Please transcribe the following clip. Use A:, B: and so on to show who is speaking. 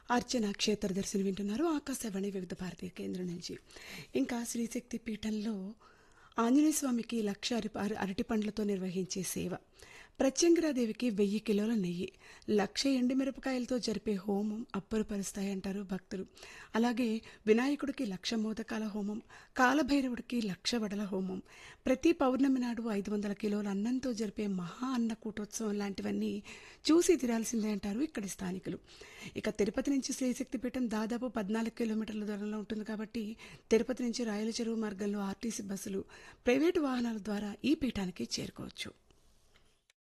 A: అర్చన క్షేత్ర దర్శనం వింటున్నారు ఆకాశవాణి వివిధ భారతీయ కేంద్రం నుంచి ఇంకా శ్రీశక్తి పీఠంలో ఆంజనేయ స్వామికి లక్ష అరి అర- అరటి పండ్లతో నిర్వహించే సేవ ప్రత్యంగిరాదేవికి వెయ్యి కిలోల నెయ్యి లక్ష ఎండుమిరపకాయలతో జరిపే హోమం అబ్బురపరుస్తాయంటారు భక్తులు అలాగే వినాయకుడికి లక్ష మోదకాల హోమం కాలభైరవుడికి లక్ష వడల హోమం ప్రతి పౌర్ణమి నాడు ఐదు వందల కిలోల అన్నంతో జరిపే మహా అన్న కూటోత్సవం లాంటివన్నీ చూసి తీరాల్సిందే అంటారు ఇక్కడి స్థానికులు ఇక తిరుపతి నుంచి శ్రీశక్తి పీఠం దాదాపు పద్నాలుగు కిలోమీటర్ల దూరంలో ఉంటుంది కాబట్టి తిరుపతి నుంచి రాయల చెరువు మార్గంలో ఆర్టీసీ బస్సులు ప్రైవేటు వాహనాల ద్వారా ఈ పీఠానికి చేరుకోవచ్చు